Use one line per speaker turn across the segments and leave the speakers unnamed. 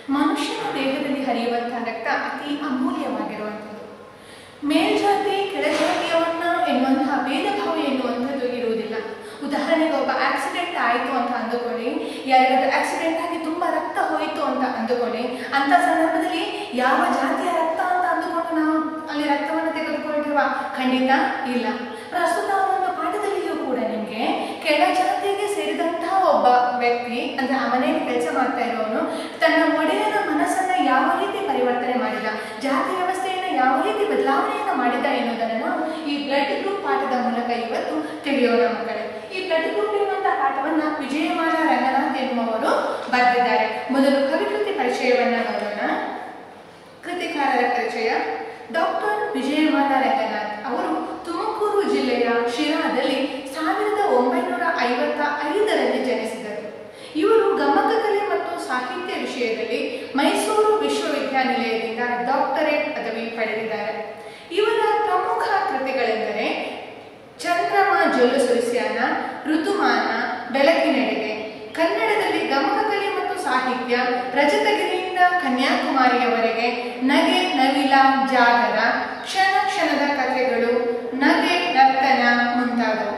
ಮನುಷ್ಯನ ದೇಹದಲ್ಲಿ ಹರಿಯುವಂತಹ ರಕ್ತ ಅತಿ ಅಮೂಲ್ಯವಾಗಿರುವಂಥದ್ದು ಮೇಲ್ಜಾತಿ ಕೆಳಜಾತಿಯವನ್ನ ಎನ್ನುವಂತಹ ಭೇದ ಭಾವ ಎನ್ನುವಂಥದ್ದು ಇರುವುದಿಲ್ಲ ಉದಾಹರಣೆಗೆ ಒಬ್ಬ ಆಕ್ಸಿಡೆಂಟ್ ಆಯಿತು ಅಂತ ಅಂದುಕೊಳ್ಳಿ ಯಾರಿಗಾದ್ರೂ ಆಕ್ಸಿಡೆಂಟ್ ಆಗಿ ತುಂಬ ರಕ್ತ ಹೋಯಿತು ಅಂತ ಅಂದುಕೊಳ್ಳಿ ಅಂತ ಸಂದರ್ಭದಲ್ಲಿ ಯಾವ ಜಾತಿಯ ರಕ್ತ ಅಂತ ಅಂದುಕೊಂಡು ನಾವು ಅಲ್ಲಿ ರಕ್ತವನ್ನು ತೆಗೆದುಕೊಳ್ತೀವ ಖಂಡಿತ ಇಲ್ಲ ಪ್ರಸ್ತುತ ಒಂದು ಪಾಠದಲ್ಲಿಯೂ ಕೂಡ ನಿಮಗೆ ಕೆಳ ಜಾತಿಗೆ ಸೇರಿದಂತಹ ಒಬ್ಬ ವ್ಯಕ್ತಿ ಅಂದ್ರೆ ಆ ಮನೆಯಲ್ಲಿ ಕೆಲಸ ಮಾಡ್ತಾ ಇರೋನು ತನ್ನ ಒಡೆಯನ ಮನಸ್ಸನ್ನ ಯಾವ ರೀತಿ ಪರಿವರ್ತನೆ ಮಾಡಿದ ಜಾತಿ ವ್ಯವಸ್ಥೆಯನ್ನ ಯಾವ ರೀತಿ ಬದಲಾವಣೆಯನ್ನ ಮಾಡಿದ ಎನ್ನುವುದನ್ನು ನಾವು ಈ ಬ್ಲಡ್ ಗ್ರೂಪ್ ಪಾಠದ ಮೂಲಕ ಇವತ್ತು ತಿಳಿಯೋಣ ಮಕ್ಕಳೇ ಈ ಬ್ಲಡ್ ಗ್ರೂಪ್ ಎನ್ನುವಂತಹ ಪಾಠವನ್ನ ವಿಜಯಮಾಲ ರಂಗನಾಥ್ ಎನ್ನುವವರು ಬರೆದಿದ್ದಾರೆ ಮೊದಲು ಕವಿಕೃತಿ ಪರಿಚಯವನ್ನ ನೋಡೋಣ ಕೃತಿಕಾರರ ಪರಿಚಯ ಡಾಕ್ಟರ್ ವಿಜಯಮಾಲ ರಂಗನಾಥ್ ಅವರು ತುಮಕೂರು ಜಿಲ್ಲೆಯ ಶಿರಾದಲ್ಲಿ ಸಾವಿರದ ಒಂಬೈನೂರ ಐವತ್ತ ಐದರಲ್ಲಿ ಜನಿಸಿದರು ಇವರು ಗಮಕಕಲೆ ಮತ್ತು ಸಾಹಿತ್ಯ ವಿಷಯದಲ್ಲಿ ಮೈಸೂರು ವಿಶ್ವವಿದ್ಯಾನಿಲಯದಿಂದ ಡಾಕ್ಟರೇಟ್ ಪದವಿ ಪಡೆದಿದ್ದಾರೆ ಇವರ ಪ್ರಮುಖ ಕೃತಿಗಳೆಂದರೆ ಚಂದ್ರಮ ಜೊಲ್ಲು ಸುರಿಸ್ಯಾನ ಋತುಮಾನ ಬೆಳಕಿನೆಡೆಗೆ ಕನ್ನಡದಲ್ಲಿ ಗಮಕಕಲೆ ಮತ್ತು ಸಾಹಿತ್ಯ ರಜತಗಿರಿಯಿಂದ ಕನ್ಯಾಕುಮಾರಿಯವರೆಗೆ ನಗೆ ನವಿಲ ಜಾಗರ ಕ್ಷಣ ಕ್ಷಣದ ಕಥೆಗಳು ನಗೆ ನರ್ತನ ಮುಂತಾದವು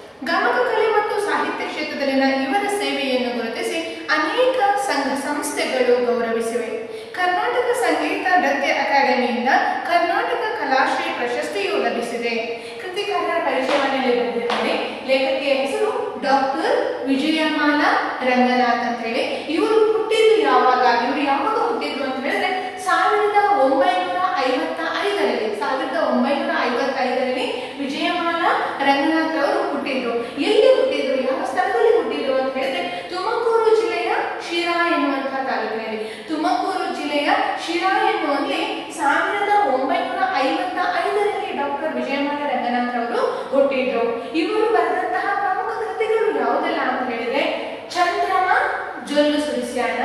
ಗಮಕಕಲೆ ಮತ್ತು ಸಾಹಿತ್ಯ ಕ್ಷೇತ್ರದಲ್ಲಿನ ಇವರ ಸೇವೆಯನ್ನು ಗುರುತಿಸಿ ಅನೇಕ ಸಂಘ ಸಂಸ್ಥೆಗಳು ಗೌರವಿಸಿವೆ ಕರ್ನಾಟಕ ಸಂಗೀತ ನೃತ್ಯ ಅಕಾಡೆಮಿಯಿಂದ ಕರ್ನಾಟಕ ಕಲಾಶ್ರೀ ಪ್ರಶಸ್ತಿಯು ಲಭಿಸಿದೆ ಕೃತಿಕಾರರ ಪರಿಚಯವನ್ನು ಇಲ್ಲಿ ಬರೆದಿದ್ದಾರೆ ಲೇಖಕಿಯ ಹೆಸರು ಡಾಕ್ಟರ್ ವಿಜಯಮಾಲ ರಂಗನಾಥ್ ಅಂತ ಹೇಳಿ ಇವರು ಹುಟ್ಟಿದ್ದು ಯಾವಾಗ ಇವರು ಯಾವಾಗ ಹುಟ್ಟಿದ್ರು ಅಂತ ಹೇಳಿದ್ರೆ ಸಾವಿರದ ಒಂಬೈನೂರ ಐವತ್ತ ಐದರಲ್ಲಿ ಸಾವಿರದ ಒಂಬೈನೂರ ಐವತ್ತೈದರಲ್ಲಿ ವಿಜಯಮಾಲ ರಂಗನಾಥ್ ಅವರು ಹುಟ್ಟಿದ್ರು ಎಲ್ಲಿ ಹುಟ್ಟಿದ್ರು ಯಾವ ಸ್ಥಳದಲ್ಲಿ ಹುಟ್ಟಿದ್ರು ಅಂತ ಹೇಳಿದ್ರೆ ತುಮಕೂರು ಜಿಲ್ಲೆಯ ಶಿರಾ ಎನ್ನುವಂತಹ ತಾಲೂಕಿನಲ್ಲಿ ತುಮಕೂರು ಜಿಲ್ಲೆಯ ಶಿರಾ ಎನ್ನುವಲ್ಲಿ ಸಾವಿರದ ಒಂಬೈನೂರ ಐವತ್ತ ಐದರಲ್ಲಿ ಡಾಕ್ಟರ್ ವಿಜಯಮಾಲ ರಂಗನಾಥ್ ಅವರು ಹುಟ್ಟಿದ್ರು ಇವರು ಬರೆದಂತಹ ಪ್ರಮುಖ ಕೃತಿಗಳು ಯಾವುದೆಲ್ಲ ಅಂತ ಹೇಳಿದ್ರೆ ಚಂದ್ರಮ ಜೊಲ್ಲು ಸುರಿಸ್ಯಾನ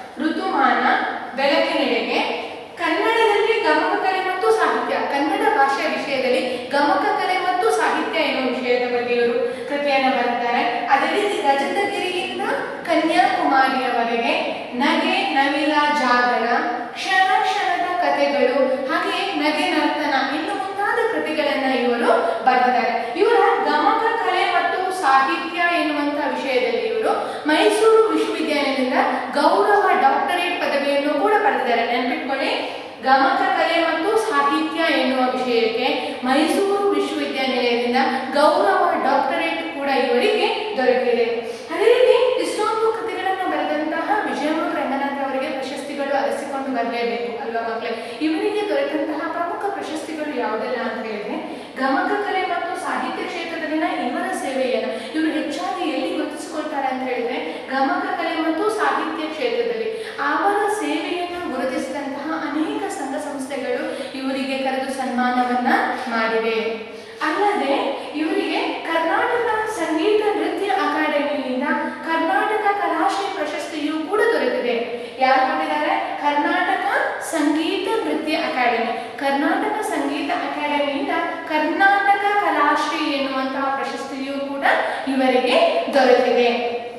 ಋತುಮಾನ ಬೆಳಕಿನೆಡೆಗೆ ಕನ್ನಡದಲ್ಲಿ ಗಮಕ ಕಲೆ ಮತ್ತು ಸಾಹಿತ್ಯ ಕನ್ನಡ ಭಾಷೆಯ ವಿಷಯದಲ್ಲಿ ಗಮಕ ಕಲೆ ಮತ್ತು ಸಾಹಿತ್ಯ ಎನ್ನುವ ವಿಷಯದ ಬಗ್ಗೆ ಇವರು ಕೃತಿಯನ್ನು ಬರೆದಿದ್ದಾರೆ ಅದೇ ರೀತಿ ರಜತಗಿರಿಯಿಂದ ಕನ್ಯಾಕುಮಾರಿಯವರೆಗೆ ನಗೆ ನವಿಲ ಜಾಗರ ಕ್ಷಣ ಕ್ಷಣದ ಕಥೆಗಳು ಹಾಗೆ ನಗೆ ನರ್ತನ ಇನ್ನು ಮುಂತಾದ ಕೃತಿಗಳನ್ನ ಇವರು ಬರೆದಿದ್ದಾರೆ ಇವರ ಗಮಕ ಕಲೆ ಮತ್ತು ಸಾಹಿತ್ಯ ಎನ್ನುವಂತಹ ವಿಷಯದಲ್ಲಿ ಇವರು ಮೈಸೂರು ವಿಶ್ವವಿದ್ಯಾಲಯದಿಂದ ಗೌರವ ಡಾಕ್ಟರೇಟ್ ಪದವಿಯನ್ನು ಕೂಡ ಪಡೆದಿದ್ದಾರೆ ನೆನಪಿಟ್ಕೊಳ್ಳಿ ಗಮಕ ಕಲೆ ಮತ್ತು ಸಾಹಿತ್ಯ ಎನ್ನುವ ವಿಷಯಕ್ಕೆ ಮೈಸೂರು ವಿಶ್ವವಿದ್ಯಾನಿಲಯದಿಂದ ಗೌರವ ಡಾಕ್ಟರೇಟ್ ಕೂಡ ಇವರಿಗೆ ದೊರಕಿದೆ ಅದೇ ರೀತಿ ಇಷ್ಟೊಂದು ಕೃತಿಗಳನ್ನು ಬರೆದಂತಹ ವಿಜಯಮೂಲ ರಂಗನಾಥ್ ಅವರಿಗೆ ಪ್ರಶಸ್ತಿಗಳು ಅರಸಿಕೊಂಡು ಬರಲೇಬೇಕು ಅಲ್ವಾ ಮಕ್ಕಳೇ ಇವರಿಗೆ ದೊರೆತಂತಹ ಪ್ರಮುಖ ಪ್ರಶಸ್ತಿಗಳು ಯಾವುದೆಲ್ಲ ಅಂತ ಹೇಳಿದ್ರೆ ಗಮಕ ಕಲೆ ಮತ್ತು ಸಾಹಿತ್ಯ ಕ್ಷೇತ್ರದಲ್ಲಿನ ಇವರ ಸೇವೆಯನ್ನು ಇವರು ಹೆಚ್ಚಾಗಿ ಎಲ್ಲಿ ಗುರುತಿಸಿಕೊಳ್ತಾರೆ ಅಂತ ಹೇಳಿದ್ರೆ ಗಮಕ ಕಲೆ ಮತ್ತು ಸಾಹಿತ್ಯ ಕ್ಷೇತ್ರದಲ್ಲಿ ಅವರ ಸೇವೆಯನ್ನು ಗುರುತಿಸಿದಂತಹ ಅನೇಕ ಸಂಘ ಸಂಸ್ಥೆಗಳು ಇವರಿಗೆ ಕರೆದು ಸನ್ಮಾನವನ್ನ ಮಾಡಿವೆ ಅಲ್ಲದೆ ಇವರಿಗೆ ಕರ್ನಾಟಕ ಸಂಗೀತ ನೃತ್ಯ ಅಕಾಡೆಮಿಯಿಂದ ಕರ್ನಾಟಕ ಕಲಾಶ್ರೀ ಪ್ರಶಸ್ತಿಯೂ ಕೂಡ ದೊರೆತಿದೆ ಯಾರು ಕೊಟ್ಟಿದ್ದಾರೆ ಕರ್ನಾಟಕ ಸಂಗೀತ ನೃತ್ಯ ಅಕಾಡೆಮಿ ಕರ್ನಾಟಕ ಸಂಗೀತ ಅಕಾಡೆಮಿಯಿಂದ ಕರ್ನಾಟಕ ಕಲಾಶ್ರೀ ಎನ್ನುವಂತಹ ಪ್ರಶಸ್ತಿಯೂ ಕೂಡ ಇವರಿಗೆ ದೊರೆತಿದೆ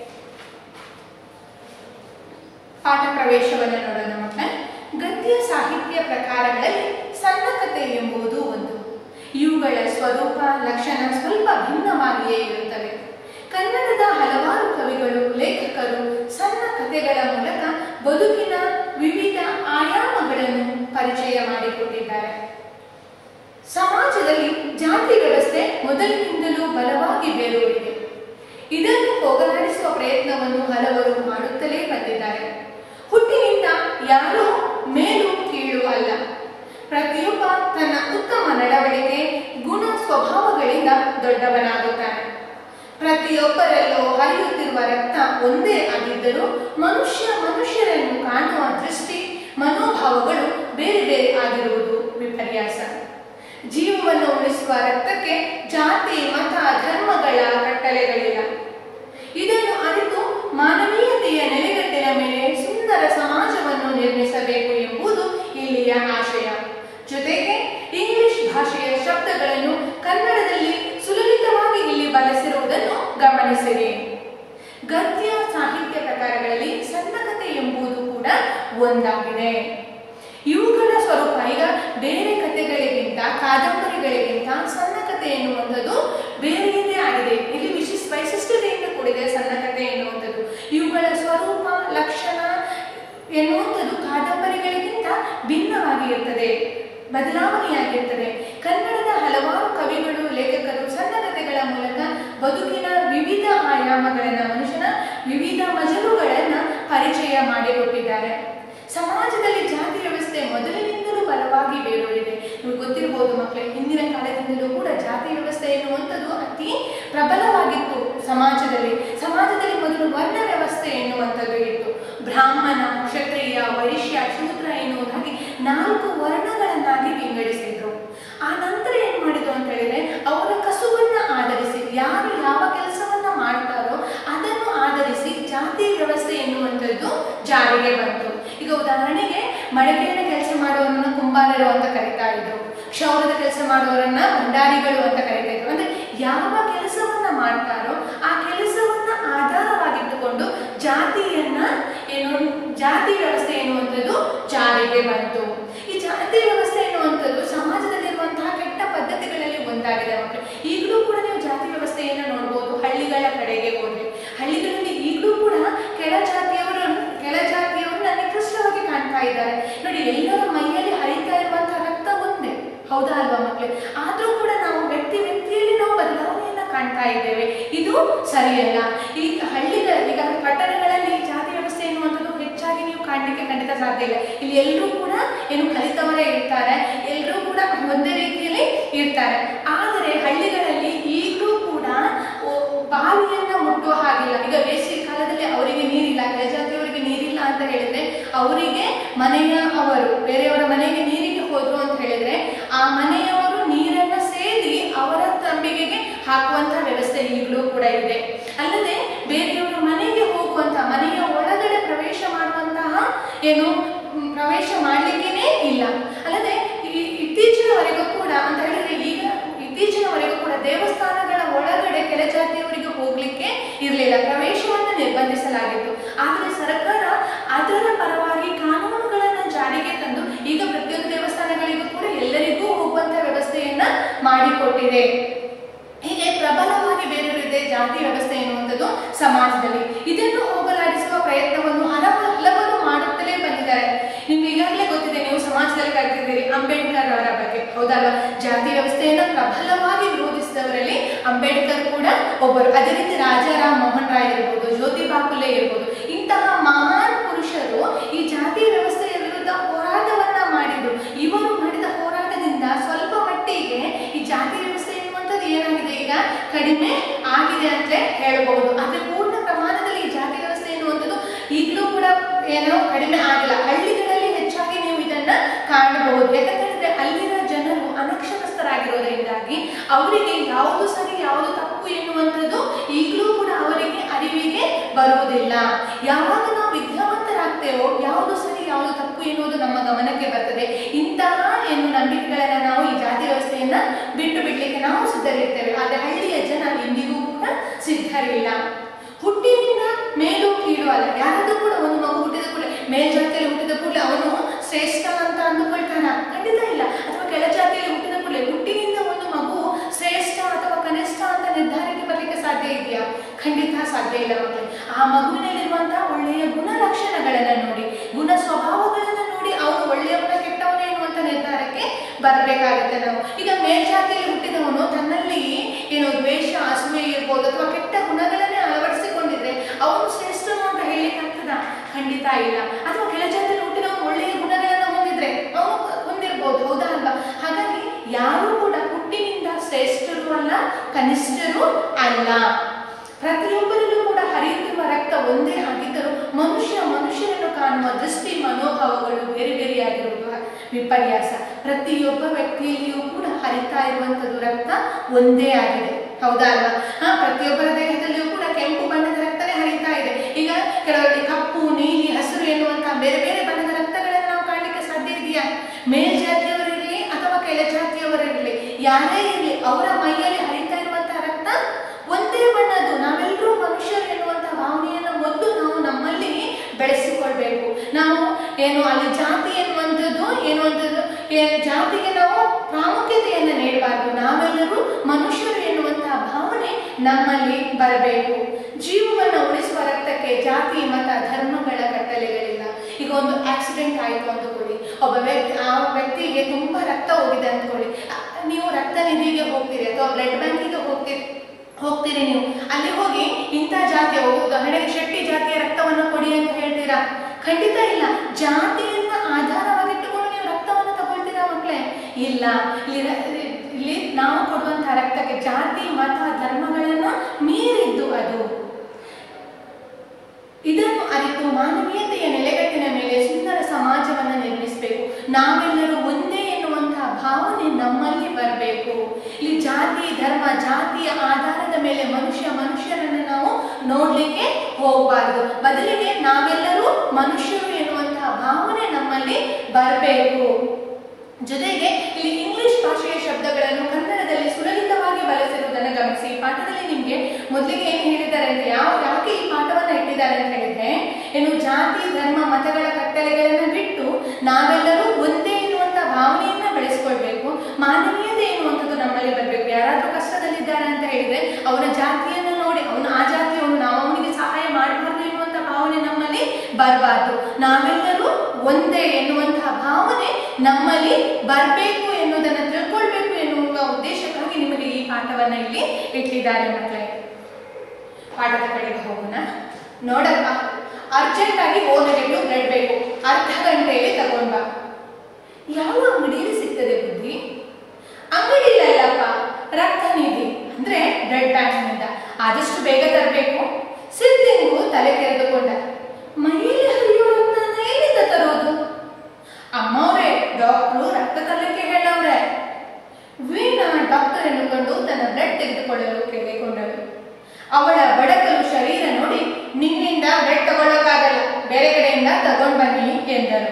ಪಾಠ ಪ್ರವೇಶವನ್ನು ನೋಡೋಣ ಮಕ್ಕಳೇ ಗದ್ಯ ಸಾಹಿತ್ಯ ಪ್ರಕಾರಗಳಲ್ಲಿ ಸಣ್ಣ ಕಥೆ ಎಂಬುದು ಒಂದು ಇವುಗಳ ಸ್ವರೂಪ ಲಕ್ಷಣ ಸ್ವಲ್ಪ ಭಿನ್ನವಾಗಿಯೇ ಇರುತ್ತವೆ ಕನ್ನಡದ ಹಲವಾರು ಕವಿಗಳು ಲೇಖಕರು ಸಣ್ಣ ಕಥೆಗಳ ಮೂಲಕ ಬದುಕಿನ ವಿವಿಧ ಆಯಾಮಗಳನ್ನು ಪರಿಚಯ ಮಾಡಿಕೊಟ್ಟಿದ್ದಾರೆ ಸಮಾಜದಲ್ಲಿ ಜಾತಿ ವ್ಯವಸ್ಥೆ ಮೊದಲಿನಿಂದಲೂ ಬಲವಾಗಿ ಬೇರೂರಿದೆ ಇದನ್ನು ಹೋಗಲಾಡಿಸುವ ಪ್ರಯತ್ನವನ್ನು ಹಲವರು ಮಾಡುತ್ತಲೇ ಬಂದಿದ್ದಾರೆ ಹುಟ್ಟಿನಿಂದ ಯಾರೂ ಮೇಲು ಕೀಳು ಅಲ್ಲ ಪ್ರತಿಯೊಬ್ಬ ತನ್ನ ಉತ್ತಮ ನಡವಳಿಕೆ ಗುಣ ಸ್ವಭಾವಗಳಿಂದ ದೊಡ್ಡವನಾಗುತ್ತಾನೆ ಪ್ರತಿಯೊಬ್ಬರಲ್ಲೂ ಹರಿಯುತ್ತಿರುವ ರಕ್ತ ಒಂದೇ ಆಗಿದ್ದರೂ ಮನುಷ್ಯ ಮನುಷ್ಯರನ್ನು ಕಾಣುವ ದೃಷ್ಟಿ ಮನೋಭಾವಗಳು ಬೇರೆ ಬೇರೆ ಆಗಿರುವುದು ವಿಪರ್ಯಾಸ ಜೀವವನ್ನು ಉಳಿಸುವ ರಕ್ತಕ್ಕೆ ಜಾತಿ ಮತ ಧರ್ಮಗಳ ಕಟ್ಟಳೆಗಳಿಲ್ಲ ಇದನ್ನು ಅರಿತು ಮಾನವೀಯತೆಯ ನೆಲೆಗಟ್ಟಿನ ಮೇಲೆ ಸುಂದರ ಸಮಾಜವನ್ನು ನಿರ್ಮಿಸಬೇಕು ಎಂಬುದು ಇಲ್ಲಿಯ ಆಶಯ ಜೊತೆಗೆ ಇಂಗ್ಲಿಷ್ ಭಾಷೆಯ ಶಬ್ದಗಳನ್ನು ಕನ್ನಡದಲ್ಲಿ ಸುಲಲಿತವಾಗಿ ಇಲ್ಲಿ ಬಳಸಿರುವುದನ್ನು ಗಮನಿಸಿರಿ ಗದ್ಯ ಸಾಹಿತ್ಯ ಪ್ರಕಾರಗಳಲ್ಲಿ ಸಣ್ಣ ಕಥೆ ಎಂಬುದು ಕೂಡ ಒಂದಾಗಿದೆ ಇವುಗಳ ಸ್ವರೂಪ ಈಗ ಬೇರೆ ಕಥೆಗಳಿಗಿಂತ ಕಾದಂಬರಿಗಳಿಗಿಂತ ಸಣ್ಣ ಕಥೆ ಎನ್ನುವಂಥದ್ದು ಬೇರೆಯದೇ ಆಗಿದೆ ಇಲ್ಲಿ ವಿಶಿಷ್ಟ ವೈಶಿಷ್ಟ್ಯತೆಯಿಂದ ಕೂಡಿದೆ ಸಣ್ಣ ಕಥೆ ಎನ್ನುವಂಥದ್ದು ಇವುಗಳ ಸ್ವರೂಪ ಲಕ್ಷಣ ಎನ್ನುವಂಥದ್ದು ಕಾದಂಬರಿಗಳಿಗಿಂತ ಭಿನ್ನವಾಗಿ ಇರ್ತದೆ ಬದಲಾವಣೆಯಾಗಿರ್ತದೆ ಕನ್ನಡದ ಹಲವಾರು ಕವಿಗಳು ಲೇಖಕರು ಸಣ್ಣ ಕಥೆಗಳ ಮೂಲಕ ಬದುಕಿನ ವಿವಿಧ ಆಯಾಮಗಳನ್ನ ಮನುಷ್ಯನ ವಿವಿಧ ಮಜಲುಗಳನ್ನ ಪರಿಚಯ ಮಾಡಿಕೊಟ್ಟಿದ್ದಾರೆ ಸಮಾಜದಲ್ಲಿ ಜಾತಿ ವ್ಯವಸ್ಥೆ ಮೊದಲಿನಿಂದಲೂ ಬಲವಾಗಿ ಬೇರೂರಿದೆ ನಿಮಗೆ ಗೊತ್ತಿರಬಹುದು ಮಕ್ಕಳೇ ಹಿಂದಿನ ಕಾಲದಿಂದಲೂ ಕೂಡ ಜಾತಿ ವ್ಯವಸ್ಥೆ ಎನ್ನುವಂಥದ್ದು ಅತಿ ಪ್ರಬಲವಾಗಿತ್ತು ಸಮಾಜದಲ್ಲಿ ಸಮಾಜದಲ್ಲಿ ಮೊದಲು ವರ್ಣ ವ್ಯವಸ್ಥೆ ಎನ್ನುವಂಥದ್ದು ಇತ್ತು ಬ್ರಾಹ್ಮಣ ಕ್ಷತ್ರಿಯ ವೈಶ್ಯ ಶೂದ್ರ ಎನ್ನುವುದಾಗಿ ನಾಲ್ಕು ವರ್ಣಗಳನ್ನಾಗಿ ವಿಂಗಡಿಸಿದ್ರು ಆ ನಂತರ ಏನ್ ಮಾಡಿದ್ರು ಅಂತ ಹೇಳಿದ್ರೆ ಅವರ ಕಸುವನ್ನ ಆಧರಿಸಿ ಯಾರು ಯಾವ ಕೆಲಸವನ್ನ ಮಾಡ್ತಾರೋ ಅದನ್ನು ಆಧರಿಸಿ ಜಾತಿ ವ್ಯವಸ್ಥೆ ಎನ್ನುವಂಥದ್ದು ಜಾರಿಗೆ ಬಂತು ಈಗ ಉದಾಹರಣೆಗೆ ಮಡಿಕೆಯ ಕೆಲಸ ಮಾಡುವವರನ್ನ ಕುಂಬಾರರು ಅಂತ ಕರಿತಾ ಇದ್ರು ಕ್ಷೌರದ ಕೆಲಸ ಮಾಡುವವರನ್ನ ಭಂಡಾರಿಗಳು ಅಂತ ಕರಿತಾ ಇದ್ರು ಅಂದ್ರೆ ಯಾವ ಕೆಲಸವನ್ನ ಮಾಡ್ತಾರೋ ಆ ಕೆಲಸವನ್ನ ಆಧಾರವಾಗಿಟ್ಟುಕೊಂಡು ಜಾತಿಯನ್ನ ಏನು ಜಾತಿ ವ್ಯವಸ್ಥೆ ಎನ್ನುವಂಥದ್ದು ಜಾರಿಗೆ ಬಂತು ಈ ಜಾತಿ ವ್ಯವಸ್ಥೆ ಎನ್ನುವಂಥದ್ದು ಸಮಾಜದಲ್ಲಿರುವಂತಹ ಕೆಟ್ಟ ಪದ್ಧತಿಗಳಲ್ಲಿ ಒಂದಾಗಿದೆ ಮಕ್ಕಳು ಈಗಲೂ ಕೂಡ ನೀವು ಜಾತಿ ವ್ಯವಸ್ಥೆಯನ್ನ ನೋಡ್ಬೋದು ಹಳ್ಳಿಗಳ ಕಡೆಗೆ ಹೋದ್ರೆ ಹಳ್ಳಿಗಳಲ್ಲಿ ಈಗಲೂ ಕೂಡ ಕೆಳ ಜಾತಿಯವರು ಕೆಳ ಜಾತಿಯವರನ್ನ ನಿಕೃಷ್ಟವಾಗಿ ಕಾಣ್ತಾ ಇದ್ದಾರೆ ನೋಡಿ ಎಲ್ಲರ ಮೈಯಲ್ಲಿ ಹರಿತಾ ಇರುವಂತಹ ರಕ್ತ ಒಂದೇ ಹೌದಾ ಅಲ್ವಾ ಮಕ್ಕಳೇ ಆದ್ರೂ ಕೂಡ ನಾವು ವ್ಯಕ್ತಿ ವ್ಯಕ್ತಿಯಲ್ಲಿ ನಾವು ಬದಲಾವಣೆಯನ್ನ ಕಾಣ್ತಾ ಇದ್ದೇವೆ ಇದು ಸರಿಯಲ್ಲ ಈಗ ಹಳ್ಳಿಗಳ ಈಗ ಪಟ್ಟಣಗಳಲ್ಲಿ ಜಾತಿ ವ್ಯವಸ್ಥೆ ಎನ್ನುವಂಥದ್ದು ಹೆಚ್ಚಾಗಿ ನೀವು ಕಾಣಲಿಕ್ಕೆ ಖಂಡಿತ ಸಾಧ್ಯ ಇಲ್ಲ ಇಲ್ಲಿ ಎಲ್ಲರೂ ಕೂಡ ಏನು ಕಲಿತವರೇ ಇರ್ತಾರೆ ಎಲ್ಲರೂ ಕೂಡ ಒಂದೇ ರೀತಿಯಲ್ಲಿ ಇರ್ತಾರೆ ಆದರೆ ಹಳ್ಳಿಗಳಲ್ಲಿ ಈಗಲೂ ಕೂಡ ಓ- ಬಾವಿಯನ್ನ ಮುಟ್ಟುವ ಹಾಗಿಲ್ಲ ಈಗ ಬೇಸಿಗೆ ಕಾಲದಲ್ಲಿ ಅವರಿಗೆ ನೀರಿಲ್ಲ ಕೆಳಜಾತಿಯವರಿಗೆ ನೀರಿಲ್ಲ ಅಂತ ಹೇಳಿದ್ರೆ ಅವರಿಗೆ ಮನೆಯ ಅವರು ಬೇರೆಯವರ ಮನೆಗೆ ನೀರಿಗೆ ಹೋದ್ರು ಅಂತ ಹೇಳಿದ್ರೆ ಆ ಮನೆಯವರು ನೀರನ್ನ ಸೇದಿ ಅವರ ತಂಬಿಗೆಗೆ ಹಾಕುವಂತಹ ವ್ಯವಸ್ಥೆ ಈಗಲೂ ಕೂಡ ಇದೆ ಅಲ್ಲದೆ ಬೇರೆಯವರ ಮನೆಗೆ ಹೋಗುವಂತ ಮನೆಯ ಒಳಗಡೆ ಪ್ರವೇಶ ಮಾಡುವಂತಹ ಏನು ಮ್, ಪ್ರವೇಶ ಮಾಡ್ಲಿಕ್ಕೇನೆ ಇಲ್ಲ ಅಲ್ಲದೆ ಈ ಇತ್ತೀಚಿನವರೆಗೂ ಕೂಡ ಅಂತ ಹೇಳಿದ್ರೆ ಈಗ ಇತ್ತೀಚಿನವರೆಗೂ ಕೂಡ ದೇವಸ್ಥಾನಗಳ ಒಳಗಡೆ ಕೆಳಜಾತಿಯವರಿಗೆ ಹೋಗ್ಲಿಕ್ಕೆ ಇರಲಿಲ್ಲ ಪ್ರವೇಶವನ್ನು ನಿರ್ಬಂಧಿಸಲಾಗಿತ್ತು ಆದರೆ ಸರ್ಕಾರ ಅದರ ಪರವಾಗಿ ಕಾನೂನುಗಳನ್ನು ಜಾರಿಗೆ ತಂದು ಈಗ ಪ್ರತಿಯೊಂದು ದೇವಸ್ಥಾನಗಳಿಗೂ ಕೂಡ ಎಲ್ಲರಿಗೂ ಹೋಗುವಂತ ವ್ಯವಸ್ಥೆಯನ್ನ ಮಾಡಿಕೊಟ್ಟಿದೆ ಹೀಗೆ ಪ್ರಬಲವಾಗಿ ಬೇರೂರಿದೆ ಜಾತಿ ವ್ಯವಸ್ಥೆ ಎನ್ನುವಂಥದ್ದು ಸಮಾಜದಲ್ಲಿ ಇದನ್ನು ಹೋಗಲಾಡಿಸುವ ಪ್ರಯತ್ನವನ್ನು ಹಲವು ಹಲವರು ಮಾಡುತ್ತಲೇ ಬಂದಿದ್ದಾರೆ ನಿಮ್ಗೆ ಈಗಾಗಲೇ ಗೊತ್ತಿದೆ ನೀವು ಸಮಾಜದಲ್ಲಿ ಕಲ್ತಿದ್ದೀರಿ ಅಂಬೇಡ್ಕರ್ ಅವರ ಬಗ್ಗೆ ಹೌದಲ್ವಾ ಜಾತಿ ವ್ಯವಸ್ಥೆಯನ್ನ ಪ್ರಬಲವಾಗಿ ವಿರೋಧಿಸಿದವರಲ್ಲಿ ಅಂಬೇಡ್ಕರ್ ಕೂಡ ಒಬ್ಬರು ಅದೇ ರೀತಿ ರಾಜಾರಾಮ್ ಮೋಹನ್ ರಾಯ್ ಇರ್ಬೋದು ಜ್ಯೋತಿಬಾ ಫುಲೆ ಇರ್ಬೋದು ಇಂತಹ ಮಹಾನ್ ಪುರುಷರು ಈ ಜಾತಿ ವ್ಯವಸ್ಥೆಯ ವಿರುದ್ಧ ಹೋರಾಟವನ್ನ ಮಾಡಿದ್ರು ಇವರು ಮಾಡಿದ ಹೋರಾಟದಿಂದ ಸ್ವಲ್ಪ ಮಟ್ಟಿಗೆ ಈ ಜಾತಿ ವ್ಯವಸ್ಥೆ ಎನ್ನುವಂಥದ್ದು ಏನಾಗಿದೆ ಈಗ ಕಡಿಮೆ ಆಗಿದೆ ಅಂತಲೇ ಹೇಳಬಹುದು ಆದ್ರೆ ಪೂರ್ಣ ಪ್ರಮಾಣದಲ್ಲಿ ಈ ಜಾತಿ ವ್ಯವಸ್ಥೆ ಎನ್ನುವಂಥದ್ದು ಈಗಲೂ ಕೂಡ ಏನೋ ಕಡಿಮೆ ಆಗಿಲ್ಲ ಹಳ್ಳಿಗಳಲ್ಲಿ ಹೆಚ್ಚಾಗಿ ನೀವು ಇದನ್ನ ಕಾಣಬಹುದು ಯಾಕಂತಂದ್ರೆ ಅಲ್ಲಿನ ಜನರು ಅನಕ್ಷರಸ್ಥರಾಗಿರೋದ್ರಿಂದಾಗಿ ಅವರಿಗೆ ಯಾವುದು ಸರಿ ಯಾವುದು ತಪ್ಪು ಎನ್ನುವಂಥದ್ದು ಈಗಲೂ ಕೂಡ ಅವರಿಗೆ ಅರಿವಿಗೆ ಬರುವುದಿಲ್ಲ ಯಾವಾಗ ನಾವು ವಿದ್ಯಾವಂತರಾಗ್ತೇವೋ ಯಾವುದು ಸರಿ ಯಾವುದು ತಪ್ಪು ಎನ್ನುವುದು ನಮ್ಮ ಗಮನಕ್ಕೆ ಬರ್ತದೆ ಇಂತಹ ಏನು ನಂಬಿಕೆಗಳನ್ನ ನಾವು ಈ ಜಾತಿ ವ್ಯವಸ್ಥೆಯನ್ನ ಬಿಟ್ಟು ಬಿಡ್ಲಿಕ್ಕೆ ನಾವು ಸಿದ್ಧರಿರ್ತೇವೆ ಆದ್ರೆ ಹಳ್ಳಿಯ ಜನ ಇಂದಿಗೂ ಕೂಡ ಸಿದ್ಧರಿಲ್ಲ ಹುಟ್ಟಿನಿಂದ ಮೇಲು ಕೀಳು ಅಲ್ಲ ಯಾರಾದ್ರೂ ಕೂಡ ಒಂದು ಮಗು ಹುಟ್ಟಿದ ಕೂಡಲೇ ಮೇಲ್ಜಾತಿಯಲ್ಲಿ ಹುಟ್ಟಿದ ಕೂಡಲೇ ಅವನು ಶ್ರೇಷ್ಠ ಅಂತ ಅಂದುಕೊಳ್ತಾನ ಖಂಡಿತ ಇಲ್ಲ ಅಥವಾ ಕೆಳಜಾತಿಯಲ್ಲಿ ಹುಟ್ಟಿದ ಕೂಡಲೇ ಹುಟ್ಟಿನಿಂದ ಒಂದು ಮಗು ಶ್ರೇಷ್ಠ ಅಥವಾ ಕನಿಷ್ಠ ಅಂತ ನಿರ್ಧಾರಕ್ಕೆ ಬರಲಿಕ್ಕೆ ಸಾಧ್ಯ ಇದೆಯಾ ಖಂಡಿತ ಸಾಧ್ಯ ಇಲ್ಲ ಮಕ್ಕಳೇ ಆ ಮಗುವಿನಲ್ಲಿರುವಂತಹ ಒಳ್ಳೆಯ ಗುಣಲಕ್ಷಣಗಳನ್ನ ನೋಡಿ ಗುಣ ಸ್ವಭಾವಗಳನ್ನ ನೋಡಿ ಅವನು ಒಳ್ಳೆಯವನ ಕೆಟ್ಟವನ ಎನ್ನುವಂತ ನಿರ್ಧಾರಕ್ಕೆ ಬರಬೇಕಾಗುತ್ತೆ ನಾವು ಈಗ ಮೇಲ್ಜಾತಿಯಲ್ಲಿ ಹುಟ್ಟಿದವನು ತನ್ನಲ್ಲಿ ಏನು ದ್ವೇಷ ಅಸೂಯೆ ಇರ್ಬೋದು ಅಥವಾ ಕೆಟ್ಟ ಗುಣಗಳನ್ನೇ ಅಳವಡಿಸಿಕೊಂಡಿದ್ರೆ ಅವನು ಶ್ರೇಷ್ಠನು ಅಂತ ಹೇಳಲಿಕ್ಕೆ ಆಗ್ತದ ಖಂಡಿತ ಇಲ್ಲ ಅಥವಾ ಕೆಳಜಾತಿಯಲ್ಲಿ ಹುಟ್ಟಿದವನು ಒಳ್ಳೆಯ ಗುಣಗಳನ್ನ ಹೊಂದಿದ್ರೆ ಅವನು ಹೊಂದಿರ್ಬೋದು ಹೌದಾ ಅಲ್ವಾ ಹಾಗಾಗಿ ಯಾರು ಕೂಡ ಹುಟ್ಟಿನಿಂದ ಶ್ರೇಷ್ಠರು ಅಲ್ಲ ಕನಿಷ್ಠರು ಅಲ್ಲ ಪ್ರತಿಯೊಬ್ಬರಲ್ಲೂ ಕೂಡ ಹರಿಯುತ್ತಿರುವ ರಕ್ತ ಒಂದೇ ಆಗಿದ್ದರೂ ಮನುಷ್ಯ ಮನುಷ್ಯನನ್ನು ಕಾಣುವ ದೃಷ್ಟಿ ಮನೋಭಾವಗಳು ಬೇರೆ ಬೇರೆಯಾಗಿರುವುದು ವಿಪರ್ಯಾಸ ಪ್ರತಿಯೊಬ್ಬ ವ್ಯಕ್ತಿಯಲ್ಲಿಯೂ ಕೂಡ ಹರಿತಾ ಇರುವಂತದ್ದು ರಕ್ತ ಒಂದೇ ಆಗಿದೆ ಹೌದಾ ಅಲ್ವಾ ಹಾ ಪ್ರತಿಯೊಬ್ಬರ ದೇಹದಲ್ಲಿಯೂ ಕೂಡ ಕೆಂಪು ಬಣ್ಣದ ರಕ್ತನೇ ಹರಿತಾ ಇದೆ ಈಗ ಕೆಲವರಲ್ಲಿ ಕಪ್ಪು ನೀಲಿ ಹಸಿರು ಎನ್ನುವಂತಹ ಬೇರೆ ಬೇರೆ ಬಣ್ಣದ ರಕ್ತಗಳನ್ನು ನಾವು ಕಾಣಲಿಕ್ಕೆ ಸಾಧ್ಯ ಇದೆಯಾ ಮೇಲ್ಜಾತಿಯವರಿರಲಿ ಅಥವಾ ಕೆಳಜಾತಿಯವರಿರಲಿ ಯಾರೇ ಇರಲಿ ಅವರ ಮೈಯಲ್ಲಿ ಹರಿತಾ ಇರುವಂತಹ ರಕ್ತ ಒಂದೇ ಬಣ್ಣದ್ದು ನಾವೆಲ್ಲರೂ ಮನುಷ್ಯರು ಎನ್ನುವಂತಹ ಭಾವನೆಯನ್ನು ಮೊದಲು ನಾವು ನಮ್ಮಲ್ಲಿ ಬೆಳೆಸಿಕೊಳ್ಬೇಕು ನಾವು ಏನು ಅಲ್ಲಿ ಜಾತಿ ಎನ್ನುವಂಥದ್ದು ಏನು ಅಂತದ್ದು ಏ- ಜಾತಿಗೆ ನಾವು ಪ್ರಾಮುಖ್ಯತೆಯನ್ನು ನೀಡಬಾರ್ದು ನಾವೆಲ್ಲರೂ ಮನುಷ್ಯರು ಎನ್ನುವಂತಹ ಭಾವನೆ ನಮ್ಮಲ್ಲಿ ಬರಬೇಕು ಜೀವವನ್ನು ಉಳಿಸುವ ರಕ್ತಕ್ಕೆ ಜಾತಿ ಮತ ಧರ್ಮಗಳ ಕಟ್ಟಲೆಗಳಿಲ್ಲ ಈಗ ಒಂದು ಆಕ್ಸಿಡೆಂಟ್ ಆಯಿತು ಅಂದ್ಕೊಳ್ಳಿ ಒಬ್ಬ ವ್ಯಕ್ತಿ ಆ ವ್ಯಕ್ತಿಗೆ ತುಂಬಾ ರಕ್ತ ಹೋಗಿದೆ ಅಂದ್ಕೊಳ್ಳಿ ಅ- ನೀವು ರಕ್ತ ನಿಧಿಗೆ ಹೋಗ್ತೀರಿ ಅಥವಾ ಬ್ಲಡ್ ಬ್ಯಾಂಕಿಗೆ ಹೋಗ್ತೀರಿ ಹೋಗ್ತೀರಿ ನೀವು ಅಲ್ಲಿ ಹೋಗಿ ಇಂಥ ಜಾತಿಯ ಉದಾಹರಣೆಗೆ ಶೆಟ್ಟಿ ಜಾತಿಯ ರಕ್ತವನ್ನು ಕೊಡಿ ಅಂತ ಹೇಳ್ತೀರಾ ಖಂಡಿತ ಇಲ್ಲ ಜಾತಿಯನ್ನ ಆಧಾರವಾಗಿಟ್ಟುಕೊಂಡು ನೀವು ರಕ್ತವನ್ನು ತಗೊಳ್ತೀರಾ ಮಕ್ಕಳೇ ಇಲ್ಲ ಇಲ್ಲಿ ರ- ಇಲ್ಲಿ ನಾವು ಕೊಡುವಂತಹ ರಕ್ತಕ್ಕೆ ಜಾತಿ ಮತ ಧರ್ಮಗಳನ್ನ ಮೀರಿದ್ದು ಅದು ಇದನ್ನು ಅರಿತು ಮಾನವೀಯತೆಯ ನೆಲೆಗಟ್ಟಿನ ಮೇಲೆ ಸುಂದರ ಸಮಾಜವನ್ನು ನಿರ್ಮಿಸಬೇಕು ನಾವೆಲ್ಲರೂ ಒಂದೇ ಎನ್ನುವಂತಹ ಭಾವನೆ ನಮ್ಮಲ್ಲಿ ಬರಬೇಕು ಇಲ್ಲಿ ಜಾತಿ ಧರ್ಮ ಜಾತಿಯ ಆಧಾರದ ಮೇಲೆ ಮನುಷ್ಯ ಮನುಷ್ಯರನ್ನು ನಾವು ನೋಡ್ಲಿಕ್ಕೆ ಹೋಗಬಾರ್ದು ಬದಲಿಗೆ ನಾವೆಲ್ಲರೂ ಮನುಷ್ಯರು ಎನ್ನುವಂತಹ ಭಾವನೆ ನಮ್ಮಲ್ಲಿ ಬರಬೇಕು ಜೊತೆಗೆ ಇಲ್ಲಿ ಇಂಗ್ಲಿಷ್ ಭಾಷೆಯ ಶಬ್ದಗಳನ್ನು ಕನ್ನಡದಲ್ಲಿ ಸುಲಲಿತವಾಗಿ ಬಳಸಿರುವುದನ್ನು ಗಮನಿಸಿ ಈ ಪಾಠದಲ್ಲಿ ನಿಮಗೆ ಮೊದಲಿಗೆ ಏನು ಹೇಳಿದ್ದಾರೆ ಅಂತ ಯಾವ ಯಾಕೆ ಈ ಪಾಠವನ್ನ ಇಟ್ಟಿದ್ದಾರೆ ಅಂತ ಹೇಳಿದ್ರೆ ಏನು ಜಾತಿ ಧರ್ಮ ಮತಗಳ ಕಟ್ಟಳೆಗಳನ್ನು ಬಿಟ್ಟು ನಾವೆಲ್ಲರೂ ಒಂದೇ ಎನ್ನುವಂತ ಭಾವನೆಯನ್ನ ಬೆಳೆಸ್ಕೊಳ್ಬೇಕು ಮಾನವೀಯತೆ ಎನ್ನುವಂಥದ್ದು ನಮ್ಮಲ್ಲಿ ಬರಬೇಕು ಯಾರಾದ್ರೂ ಕಷ್ಟದಲ್ಲಿದ್ದಾರೆ ಅಂತ ಹೇಳಿದ್ರೆ ಅವನ ಜಾತಿಯನ್ನು ನೋಡಿ ಅವನು ಆ ಜಾತಿಯವನು ನಾವು ಅವನಿಗೆ ಸಹಾಯ ಮಾಡಬಾರ್ದು ಎನ್ನುವಂತ ಭಾವನೆ ನಮ್ಮಲ್ಲಿ ಬರಬಾರ್ದು ನಾವೆಲ್ಲರೂ ಒಂದೇ ಎನ್ನುವಂತಹ ಭಾವನೆ ನಮ್ಮಲ್ಲಿ ಬರಬೇಕು ಎನ್ನುವುದನ್ನು ತಿಳ್ಕೊಳ್ಬೇಕು ಎನ್ನುವ ಉದ್ದೇಶಕ್ಕಾಗಿ ನಿಮಗೆ ಈ ಪಾಠವನ್ನ ಇಲ್ಲಿ ಇಟ್ಟಿದ್ದಾರೆ ಮಕ್ಕಳೇ ಪಾಠದ ಕಡೆಗೆ ಹೋಗೋಣ ನೋಡಪ್ಪ ಅರ್ಜೆಂಟ್ ಆಗಿ ಓ ನೆಗೆಟಿವ್ ಬ್ಲಡ್ ಬೇಕು ಅರ್ಧ ಗಂಟೆಯಲ್ಲಿ ತಗೊಂಡ್ ಬಾ ಯಾವ ಅಂಗಡಿಯಲ್ಲಿ ಸಿಗ್ತದೆ ಬುದ್ಧಿ ಅಂಗಡಿ ಇಲ್ಲಪ್ಪ ರಕ್ತ ನಿಧಿ ಅಂದ್ರೆ ಬ್ಲಡ್ ಬ್ಯಾಂಕ್ನಿಂದ ಆದಷ್ಟು ಬೇಗ ತರಬೇಕು ಸಿದ್ದಿಂಗು ತಲೆ ತೆರೆದುಕೊಂಡ ಮೈಯಲ್ಲಿ ಹರಿಯೋ ರಕ್ತನ ಎಲ್ಲಿಂದ ತರೋದು ಅಮ್ಮವ್ರೆ ಡಾಕ್ಟ್ರು ರಕ್ತ ತರಲಿಕ್ಕೆ ಹೇಳವ್ರೆ ವೀಣಾ ಡಾಕ್ಟರ್ ಎನ್ನುಕೊಂಡು ತನ್ನ ಬ್ಲಡ್ ತೆಗೆದುಕೊಳ್ಳಲು ಕೇಳಿಕೊಂಡಳು ಅವಳ ಬಡಕಲು ಶರೀರ ನೋಡಿ ನಿನ್ನಿಂದ ಬ್ಲಡ್ ತಗೊಳ್ಳೋಕ್ಕಾಗಲ್ಲ ಬೇರೆ ಕಡೆಯಿಂದ ತಗೊಂಡ್ ಬನ್ನಿ ಎಂದರು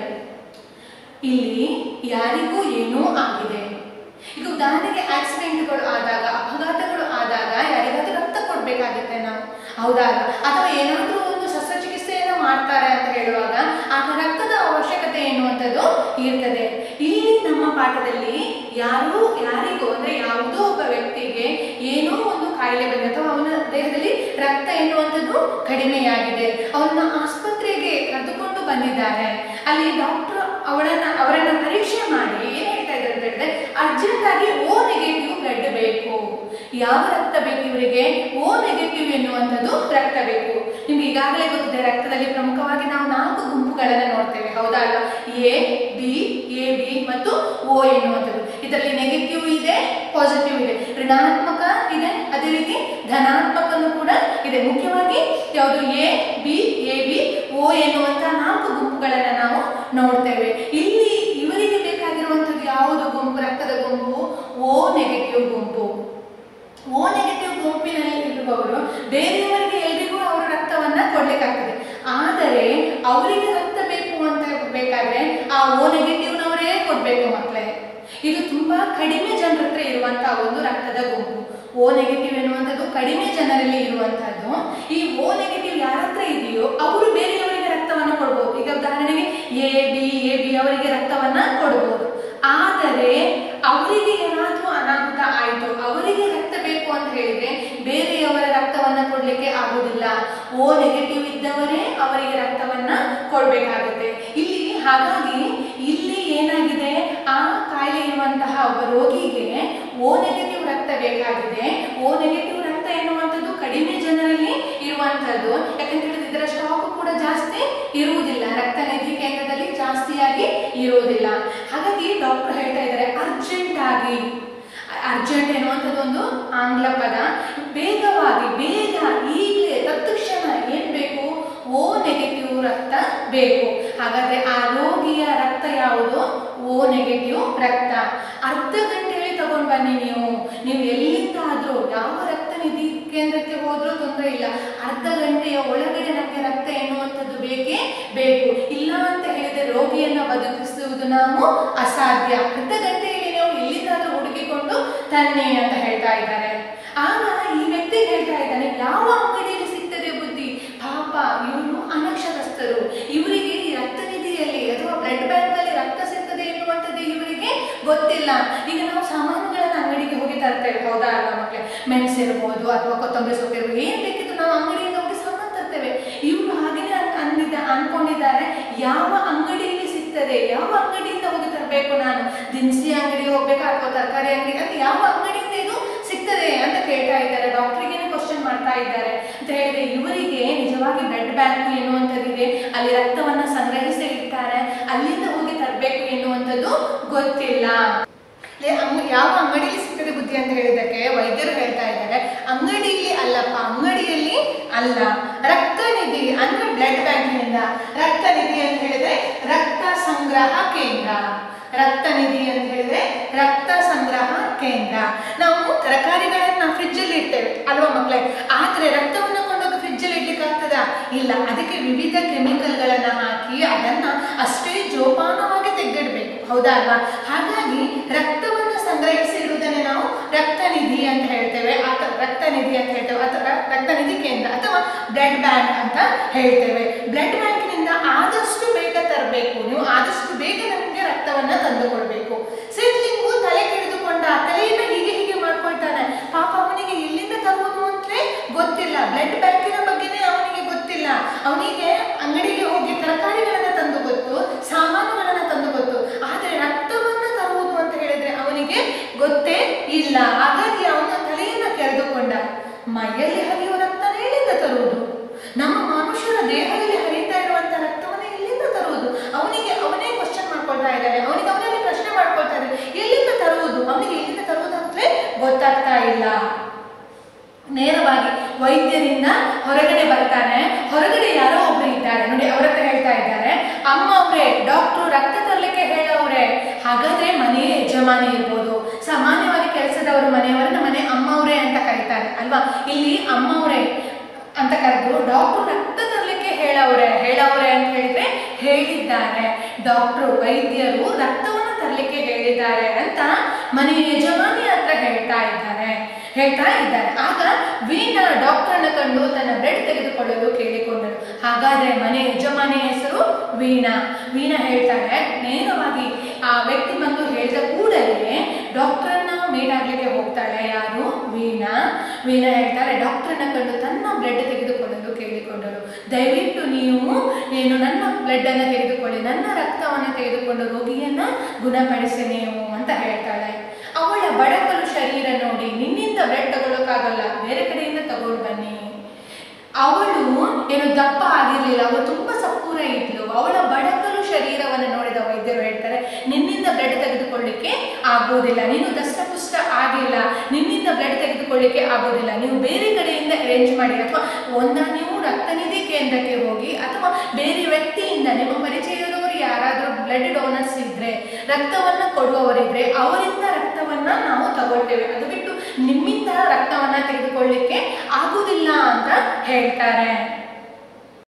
ಇಲ್ಲಿ ಯಾರಿಗೂ ಏನೋ ಆಗಿದೆ ಈಗ ಉದಾಹರಣೆಗೆ ಆಕ್ಸಿಡೆಂಟ್ಗಳು ಆದಾಗ ಅಪಘಾತಗಳು ಆದಾಗ ಯಾರಿಗಾದ್ರೂ ರಕ್ತ ಕೊಡ್ಬೇಕಾಗುತ್ತೆ ನಾವು ಹೌದಾ ಅಥವಾ ಏನಾದ್ರೂ ಒಂದು ಶಸ್ತ್ರಚಿಕಿತ್ಸೆಯನ್ನ ಮಾಡ್ತಾರೆ ಅಂತ ಹೇಳುವಾಗ ಆಗ ರಕ್ತದ ಅವಶ್ಯಕತೆ ಎನ್ನುವಂಥದ್ದು ಇರ್ತದೆ ಇಲ್ಲಿ ನಮ್ಮ ಪಾಠದಲ್ಲಿ ಯಾರು ಯಾರಿಗೂ ಅಂದ್ರೆ ಯಾವುದೋ ಒಬ್ಬ ವ್ಯಕ್ತಿಗೆ ಏನೋ ಒಂದು ಕಾಯಿಲೆ ಬಂದಿದೆ ಅಥವಾ ಅವನ ದೇಹದಲ್ಲಿ ರಕ್ತ ಎನ್ನುವಂಥದ್ದು ಕಡಿಮೆಯಾಗಿದೆ ಅವರನ್ನ ಆಸ್ಪತ್ರೆಗೆ ಕರೆದುಕೊಂಡು ಬಂದಿದ್ದಾರೆ ಅಲ್ಲಿ ಡಾಕ್ಟರ್ ಅವಳನ್ನ ಅವರನ್ನ ಪರೀಕ್ಷೆ ಮಾಡಿ ಏನ್ ಹೇಳ್ತಾ ಇದ್ದಾರೆ ಅಂತ ಹೇಳಿದ್ರೆ ಅರ್ಜೆಂಟ್ ಆಗಿ ಓ ನೆಗೆಟಿವ್ ಬ್ಲಡ್ ಬೇಕು ಯಾವ ರಕ್ತ ಬೇಕು ಇವರಿಗೆ ಓ ನೆಗೆಟಿವ್ ಎನ್ನುವಂಥದ್ದು ರಕ್ತ ಬೇಕು ನಿಮ್ಗೆ ಈಗಾಗಲೇ ಗೊತ್ತಿದೆ ರಕ್ತದಲ್ಲಿ ಪ್ರಮುಖವಾಗಿ ನಾವು ನಾಲ್ಕು ಗುಂಪುಗಳನ್ನ ನೋಡ್ತೇವೆ ಹೌದಾ ಅಲ್ವಾ ಎ ಬಿ ಎ ಬಿ ಮತ್ತು ಓ ಎನ್ನುವಂಥದ್ದು ಇದರಲ್ಲಿ ನೆಗೆಟಿವ್ ಇದೆ ಪಾಸಿಟಿವ್ ಇದೆ ಋಣಾತ್ಮಕ ಇದೆ ಅದೇ ರೀತಿ ಧನಾತ್ಮಕನು ಕೂಡ ಇದೆ ಮುಖ್ಯವಾಗಿ ಯಾವುದು A B A B O ಎನ್ನುವಂತಹ ನಾಲ್ಕು ಗುಂಪುಗಳನ್ನ ನಾವು ನೋಡ್ತೇವೆ ಇಲ್ಲಿ ಇವರಿಗೆ ಬೇಕಾಗಿರುವಂಥದ್ದು ಯಾವುದು ಗುಂಪು ರಕ್ತದ ಗುಂಪು ಓ ನೆಗೆಟಿವ್ ಗುಂಪು ಓ ನೆಗೆಟಿವ್ ಗುಂಪಿನಲ್ಲಿ ಇರುವವರು ಬೇರೆಯವರಿಗೆ ಎಲ್ರಿಗೂ ಅವರ ರಕ್ತವನ್ನ ಕೊಡ್ಲಿಕ್ಕಾಗ್ತದೆ ಆದರೆ ಅವರಿಗೆ ರಕ್ತ ಬೇಕು ಅಂತ ಬೇಕಾದ್ರೆ ಆ ಓ ನೆಗೆಟಿವ್ನವರೇ ಕೊಡ್ಬೇಕು ಮಕ್ಕಳೇ ಇದು ತುಂಬಾ ಕಡಿಮೆ ಜನರ ಹತ್ರ ಇರುವಂತಹ ಒಂದು ರಕ್ತದ ಗುಂಪು ಓ ನೆಗೆಟಿವ್ ಎನ್ನುವಂಥದ್ದು ಕಡಿಮೆ ಜನರಲ್ಲಿ ಇರುವಂತಹದ್ದು ಈ ಓ ನೆಗೆಟಿವ್ ಯಾರ ಹತ್ರ ಇದೆಯೋ ಅವರು ಬೇರೆಯವರಿಗೆ ರಕ್ತವನ್ನ ಕೊಡ್ಬೋದು ಈಗ ಉದಾಹರಣೆಗೆ ಎ ಬಿ ಎ ಬಿ ಅವರಿಗೆ ರಕ್ತವನ್ನ ಕೊಡ್ಬೋದು ಆದರೆ ಅವರಿಗೆ ಏನಾದ್ರೂ ಅನಾಹುತ ಆಯಿತು ಅವರಿಗೆ ರಕ್ತ ಬೇಕು ಅಂತ ಹೇಳಿದ್ರೆ ಬೇರೆಯವರ ರಕ್ತವನ್ನ ಕೊಡ್ಲಿಕ್ಕೆ ಆಗುದಿಲ್ಲ ಓ ನೆಗೆಟಿವ್ ಇದ್ದವರೇ ಅವರಿಗೆ ರಕ್ತವನ್ನ ಕೊಡ್ಬೇಕಾಗುತ್ತೆ ಇಲ್ಲಿ ಹಾಗಾಗಿ ಇಲ್ಲಿ ಏನಾಗಿದೆ ಆ ಕಾಯಿಲೆ ಇರುವಂತಹ ಒಬ್ಬ ರೋಗಿಗೆ ಓ ನೆಗೆಟಿವ್ ರಕ್ತ ಬೇಕಾಗಿದೆ ಓ ನೆಗೆಟಿವ್ ರಕ್ತ ಎನ್ನುವಂಥದ್ದು ಕಡಿಮೆ ಜನರಲ್ಲಿ ಇರುವಂತಹದ್ದು ಯಾಕಂತ ಹೇಳಿದ್ರೆ ಇದರ ಸ್ಟಾಕ್ ಕೂಡ ಜಾಸ್ತಿ ಇರುವುದಿಲ್ಲ ರಕ್ತ ನಿಧಿ ಕೇಂದ್ರದಲ್ಲಿ ಜಾಸ್ತಿಯಾಗಿ ಇರುವುದಿಲ್ಲ ಹಾಗಾಗಿ ಡಾಕ್ಟರ್ ಹೇಳ್ತಾ ಇದ್ದಾರೆ ಅರ್ಜೆಂಟ್ ಆಗಿ ಅರ್ಜೆಂಟ್ ಎನ್ನುವಂಥದ್ದು ಒಂದು ಆಂಗ್ಲ ಪದ ಬೇಗವಾಗಿ ಬೇಗ ಈಗಲೇ ತತ್ಕ್ಷಣ ಏನ್ ಬೇಕು ಓ ನೆಗೆಟಿವ್ ರಕ್ತ ಬೇಕು ಹಾಗಾದ್ರೆ ಆ ರೋಗಿಯ ರಕ್ತ ಯಾವುದು ಓ ನೆಗೆಟಿವ್ ರಕ್ತ ಅರ್ಧ ಗಂಟೆಯಲ್ಲಿ ತಗೊಂಡ್ ಬನ್ನಿ ನೀವು ನೀವು ಎಲ್ಲಿಂದಾದ್ರೂ ಯಾವ ರಕ್ತ ನಿಧಿ ಕೇಂದ್ರಕ್ಕೆ ಹೋದ್ರೂ ತೊಂದರೆ ಇಲ್ಲ ಅರ್ಧ ಗಂಟೆಯ ಒಳಗಡೆ ನಮಗೆ ರಕ್ತ ಎನ್ನುವಂಥದ್ದು ಬೇಕೇ ಬೇಕು ಇಲ್ಲ ಅಂತ ಹೇಳಿದ್ರೆ ರೋಗಿಯನ್ನ ಬದುಕಿಸುವುದು ನಾವು ಅಸಾಧ್ಯ ಅರ್ಧ ಗಂಟೆಯಲ್ಲಿ ನೀವು ಎಲ್ಲಿಂದಾದ್ರೂ ಹುಡುಕಿಕೊಂಡು ತನ್ನಿ ಅಂತ ಹೇಳ್ತಾ ಇದ್ದಾರೆ ಆಗ ಈ ವ್ಯಕ್ತಿ ಹೇಳ್ತಾ ಇದ್ದಾನೆ ಯಾವ ಅಂಗಡಿಯಲ್ಲಿ ಸಿಗ್ತದೆ ಬುದ್ಧಿ ಪಾಪ ಇವರು ಅನಕ್ಷರಸ್ಥರು ಇವರಿಗೆ ಈ ರಕ್ತ ನಿಧಿಯಲ್ಲಿ ಅಥವಾ ಇರುವುದಿಲ್ಲ ಈಗ ನಾವು ಸಾಮಾನುಗಳನ್ನ ಅಂಗಡಿಗೆ ಹೋಗಿ ತರ್ತೇವೆ ಹೌದಾ ಅಲ್ವಾ ಮಕ್ಕಳೇ ಮೆಣಸು ಇರ್ಬೋದು ಅಥವಾ ಕೊತ್ತಂಬರಿ ಸೊಪ್ಪು ಇರ್ಬೋದು ಏನ್ ಬೇಕಿತ್ತು ನಾವು ಅಂಗಡಿಯಿಂದ ಹೋಗಿ ಸಾಮಾನು ತರ್ತೇವೆ ಇವರು ಹಾಗೇನೆ ಅನ್- ಅಂದಿದ್ದ ಅನ್ಕೊಂಡಿದ್ದಾರೆ ಯಾವ ಅಂಗಡಿಯಲ್ಲಿ ಸಿಗ್ತದೆ ಯಾವ ಅಂಗಡಿಯಿಂದ ಹೋಗಿ ತರಬೇಕು ನಾನು ದಿನಸಿ ಅಂಗಡಿ ಹೋಗ್ಬೇಕಾ ಅಥವಾ ತರಕಾರಿ ಅಂಗಡಿ ಅಂತ ಯಾವ ಅಂಗಡಿಯಿಂದ ಇದು ಸಿಗ್ತದೆ ಅಂತ ಕೇಳ್ತಾ ಇದ್ದಾರೆ ಡಾಕ್ಟರ್ಗೆ ಕ್ವಶನ್ ಮಾಡ್ತಾ ಇದ್ದಾರೆ ಅಂತ ಹೇಳಿದ್ರೆ ಇವರಿಗೆ ನಿಜವಾಗಿ ಬ್ಲಡ್ ಬ್ಯಾಂಕ್ ಎನ್ನುವಂಥದ್ದಿದೆ ಅಲ್ಲಿ ರಕ್ತವನ್ನ ಸಂಗ್ರಹಿಸಿ ಇಡ್ತಾರೆ ಅಲ್ಲಿಂದ ಹೋಗಿ ತರಬೇಕು ಎನ್ನುವಂಥದ್ದು ಗೊತ್ತಿಲ್ಲ ಲೇ, ಅಂಗ್- ಯಾವ ಅಂಗಡಿಯಲ್ಲಿ ಸಿಗ್ತದೆ ಬುದ್ಧಿ ಅಂತ ಹೇಳಿದಕ್ಕೆ ವೈದ್ಯರು ಹೇಳ್ತಾ ಇದ್ದಾರೆ ಅಂಗಡಿಯಲ್ಲಿ ಅಲ್ಲಪ್ಪ ಅಂಗಡಿಯಲ್ಲಿ ಅಲ್ಲ ರಕ್ತ ನಿಧಿ ಅಂದ್ರೆ ಬ್ಲಡ್ ಬ್ಯಾಂಕಿನಿಂದ ರಕ್ತ ನಿಧಿ ಅಂತ ಹೇಳಿದ್ರೆ ರಕ್ತ ಸಂಗ್ರಹ ಕೇಂದ್ರ ರಕ್ತ ನಿಧಿ ಅಂತ ಹೇಳಿದ್ರೆ ರಕ್ತ ಸಂಗ್ರಹ ಕೇಂದ್ರ ನಾವು ತರಕಾರಿಗಳನ್ನ ಫ್ರಿಡ್ಜ್ ಅಲ್ಲಿ ಇಡ್ತೇವೆ ಅಲ್ವಾ ಮಕ್ಕಳೇ ಆದ್ರೆ ರಕ್ತವನ್ನ ಕೊಂಡೋಗಿ ಫ್ರಿಡ್ಜ್ ಅಲ್ಲಿ ಇಡ್ಲಿಕ್ಕೆ ಆಗ್ತದಾ ಇಲ್ಲ ಅದಕ್ಕೆ ವಿವಿಧ ಕೆಮಿಕಲ್ಗಳನ್ನ ಹಾಕಿ ಅದನ್ನ ಅಷ್ಟೇ ಜೋಪಾನವಾಗಿ ತೆಗೆದಿಡ್ಬೇಕು ಹೌದಾ ಅಲ್ವಾ ಹಾಗಾಗಿ ರಕ್ತವನ್ನ ಸಂಗ್ರಹಿಸಿ ಇಡುವುದನ್ನೇ ನಾವು ರಕ್ತ ನಿಧಿ ಅಂತ ಹೇಳ್ತೇವೆ ಅಥವಾ ರಕ್ತ ನಿಧಿ ಅಂತ ಹೇಳ್ತೇವೆ ಅಥವಾ ರಕ್ತ ನಿಧಿ ಕೇಂದ್ರ ಅಥವಾ ಬ್ಲಡ್ ಬ್ಯಾಂಕ್ ಅಂತ ಹೇಳ್ತೇವೆ ಬ್ಲಡ್ ಬ್ಯಾಂಕ್ನಿಂದ ಆದಷ್ಟು ಬೇಗ ತರಬೇಕು ನೀವು ಆದಷ್ಟು ಬೇಗ ನಮಗೆ ರಕ್ತವನ್ನ ತಂದು ಕೊಡಬೇಕು ಸಿದ್ಲಿಂಗು ತಲೆ ಕೆಡಿದುಕೊಂಡ ತಲೆಯನ್ನ ಹೀಗೆ ಹೀಗೆ ಮಾಡ್ಕೊಳ್ತಾನೆ ಪಾಪ ಅವನಿಗೆ ಎಲ್ಲಿಂದ ತರುವುದು ಅಂತಲೇ ಗೊತ್ತಿಲ್ಲ ಬ್ಲಡ್ ಬ್ಯಾಂಕಿನ ಬಗ್ಗೆನೇ ಅವನಿಗೆ ಗೊತ್ತಿಲ್ಲ ಅವನಿಗೆ ಅಂಗಡಿಗೆ ಹೋಗಿ ತರಕಾರಿಗಳನ್ನ ತಂದು ಗೊತ್ತು ಸಾಮಾನುಗಳನ್ನ ತಂದು ಗೊತ್ತು ಆದ್ರೆ ರಕ್ತವನ್ನ ತರುವುದು ಅಂತ ಹೇಳಿದ್ರೆ ಅವನಿಗೆ ಗೊತ್ತೇ ಇಲ್ಲ ಹಾಗಾಗಿ ಅವನ ತಲೆಯನ್ನ ಕೆರೆದುಕೊಂಡ ಮೈಯಲ್ಲಿ ಹರಿಯುವ ರಕ್ತನ ಎಲ್ಲಿಂದ ತರುವುದು ನಮ್ಮ ಮನುಷ್ಯರ ದೇಹದಲ್ಲಿ ಹರಿತಾ ಇರುವಂತ ರಕ್ತವನ್ನ ಎಲ್ಲಿಂದ ತರುವುದು ಅವನಿಗೆ ಅವನೇ ಕ್ವಶನ್ ಮಾಡ್ಕೊಳ್ತಾ ಇದ್ದಾನೆ ಅವನಿಗೆ ಅವನಲ್ಲಿ ಪ್ರಶ್ನೆ ಮಾಡ್ಕೊಳ್ತಾ ಇದ್ದಾನೆ ಎಲ್ಲಿಂದ ತರುವುದು ಅವನಿಗೆ ಎಲ್ಲಿಂದ ತರುವುದು ಅಂತಲೇ ಗೊತ್ತಾಗ್ತಾ ಇಲ್ಲ ನೇರವಾಗಿ ವೈದ್ಯರಿಂದ ಹೊರಗಡೆ ಬರ್ತಾನೆ ಹೊರಗಡೆ ಯಾರೋ ಒಬ್ರು ಇದ್ದಾರೆ ನೋಡಿ ಅವ್ರ ಹತ್ರ ಹೇಳ್ತಾ ಇದ್ದಾರೆ ಅಮ್ಮ ಅವರೇ ಡಾಕ್ಟ್ರು ರಕ್ತ ತರಲಿಕ್ಕೆ ಹೇಳವ್ರೆ ಹಾಗಾದ್ರೆ ಮನೆಯ ಯಜಮಾನಿ ಇರ್ಬೋದು ಸಾಮಾನ್ಯವಾಗಿ ಕೆಲಸದವರು ಮನೆಯವರನ್ನ ಮನೆ ಅಮ್ಮವ್ರೆ ಅಂತ ಕರೀತಾರೆ ಅಲ್ವಾ ಇಲ್ಲಿ ಅಮ್ಮವ್ರೆ ಅಂತ ಕರೆದು ಡಾಕ್ಟ್ರು ರಕ್ತ ತರಲಿಕ್ಕೆ ಹೇಳವ್ರೆ ಹೇಳವ್ರೆ ಅಂತ ಹೇಳಿದ್ರೆ ಹೇಳಿದ್ದಾರೆ ಡಾಕ್ಟ್ರು ವೈದ್ಯರು ರಕ್ತವನ್ನು ತರಲಿಕ್ಕೆ ಹೇಳಿದ್ದಾರೆ ಅಂತ ಮನೆಯ ಯಜಮಾನಿ ಹತ್ರ ಹೇಳ್ತಾ ಇದ್ದಾರೆ ಹೇಳ್ತಾ ಇದ್ದಾರೆ ಆಗ ವೀಣಾ ಡಾಕ್ಟರ್ನ ಕಂಡು ತನ್ನ ಬ್ಲಡ್ ತೆಗೆದುಕೊಳ್ಳಲು ಕೇಳಿಕೊಂಡಳು ಹಾಗಾದ್ರೆ ಮನೆ ಯಜಮಾನಿ ಹೆಸರು ವೀಣಾ ವೀಣಾ ಹೇಳ್ತಾಳೆ ನೇರವಾಗಿ ಆ ವ್ಯಕ್ತಿ ಬಂದು ಹೇಳಿದ ಕೂಡಲೇ ಡಾಕ್ಟರ್ನ ಮೀಟ್ ಆಗ್ಲಿಕ್ಕೆ ಹೋಗ್ತಾಳೆ ಯಾರು ವೀಣಾ ವೀಣಾ ಹೇಳ್ತಾರೆ ಡಾಕ್ಟರ್ನ ಕಂಡು ತನ್ನ ಬ್ಲಡ್ ತೆಗೆದುಕೊಳ್ಳಲು ಕೇಳಿಕೊಂಡಳು ದಯವಿಟ್ಟು ನೀವು ಏನು ನನ್ನ ಬ್ಲಡ್ ಅನ್ನ ತೆಗೆದುಕೊಳ್ಳಿ ನನ್ನ ರಕ್ತವನ್ನು ತೆಗೆದುಕೊಂಡು ರೋಗಿಯನ್ನ ಗುಣಪಡಿಸಿ ನೀವು ಅಂತ ಹೇಳ್ತಾಳೆ ಅವಳ ಬಡಕಲು ಶರೀರ ನೋಡಿ ನಿನ್ನಿಂದ ಬ್ಲಡ್ ತಗೊಳ್ಳೋಕ್ಕಾಗಲ್ಲ ಬೇರೆ ಕಡೆಯಿಂದ ತಗೊಂಡು ಬನ್ನಿ ಅವಳು ಏನು ದಪ್ಪ ಆಗಿರ್ಲಿಲ್ಲ ಅವಳು ತುಂಬಾ ಸಪೂರ ಇದ್ಲು ಅವಳ ಬಡಕಲು ಶರೀರವನ್ನು ನೋಡಿದ ವೈದ್ಯರು ಹೇಳ್ತಾರೆ ನಿನ್ನಿಂದ ಬ್ಲಡ್ ತೆಗೆದುಕೊಳ್ಳಿಕ್ಕೆ ಆಗೋದಿಲ್ಲ ನೀನು ದಷ್ಟಪುಷ್ಟ ಆಗಿಲ್ಲ ನಿನ್ನಿಂದ ಬ್ಲಡ್ ತೆಗೆದುಕೊಳ್ಳಿಕ್ಕೆ ಆಗೋದಿಲ್ಲ ನೀವು ಬೇರೆ ಕಡೆಯಿಂದ ಅರೇಂಜ್ ಮಾಡಿ ಅಥವಾ ಒಂದ ನೀವು ರಕ್ತನಿಧಿ ಕೇಂದ್ರಕ್ಕೆ ಹೋಗಿ ಅಥವಾ ಬೇರೆ ವ್ಯಕ್ತಿಯಿಂದ ನಿಮ್ಮ ಪರಿಚಯದವರು ಯಾರಾದರೂ ಬ್ಲಡ್ ಡೋನರ್ಸ್ ಇದ್ರೆ ರಕ್ತವನ್ನ ಕೊಡುವವರಿದ್ರೆ ಅವರಿಂದ ರಕ್ತವನ್ನ ನಾವು ತಗೊಳ್ತೇವೆ ಅದು ಬಿಟ್ಟು ನಿಮ್ಮಿಂದ ರಕ್ತವನ್ನ ತೆಗೆದುಕೊಳ್ಳಿಕ್ಕೆ ಆಗುದಿಲ್ಲ ಅಂತ ಹೇಳ್ತಾರೆ